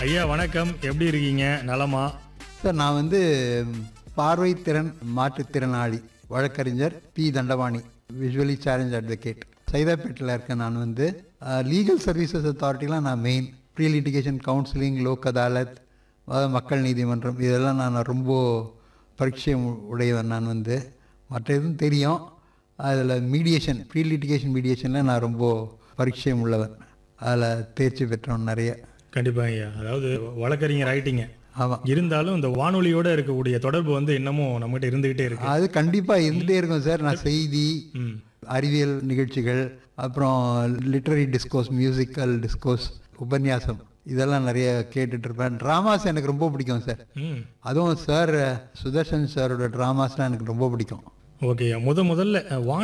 ஐயா வணக்கம் எப்படி இருக்கீங்க நலமா சார் நான் வந்து ம், பார்வை திறன் மாற்றுத்திறனாளி வழக்கறிஞர் P Dhandapani visually challenge advocate சைதாப்பேட்டில் இருக்கேன் நான் வந்து லீகல் சர்வீசஸ் அத்தாரிட்டிலாம் நான் main pre litigation counselling Lok Adalat அதாவது மக்கள் நீதிமன்றம் இதெல்லாம் நான் ரொம்ப பரிச்சயம் உடையவன் நான் வந்து மற்ற எதுவும் தெரியும் அதில் மீடியேஷன் ப்ரீ லிட்டிகேஷன் மீடியேஷனில் நான் ரொம்ப பரிச்சயம் உள்ளவன் அதில் தேர்ச்சி பெற்றவன் நிறைய கண்டிப்பா ஐயா அதாவது வழக்கறிஞர் ஆயிட்டீங்க ஆமாம் இருந்தாலும் இந்த வானொலியோட இருக்கக்கூடிய தொடர்பு வந்து இன்னமும் நம்மகிட்ட இருந்துகிட்டே இருக்கு அது கண்டிப்பாக இருந்துகிட்டே இருக்கும் சார் நான் செய்தி ம் அறிவியல் நிகழ்ச்சிகள் அப்புறம் லிட்டரரி டிஸ்கோஸ் மியூசிக்கல் டிஸ்கோஸ் உபன்யாசம் இதெல்லாம் நிறைய கேட்டுட்டு இருப்பேன் ட்ராமாஸ் எனக்கு ரொம்ப பிடிக்கும் சார் ம் அதுவும் சார் சுதர்ஷன் சாரோட ட்ராமாஸ்லாம் எனக்கு ரொம்ப பிடிக்கும் ஓகே முத முதல்ல வானொலி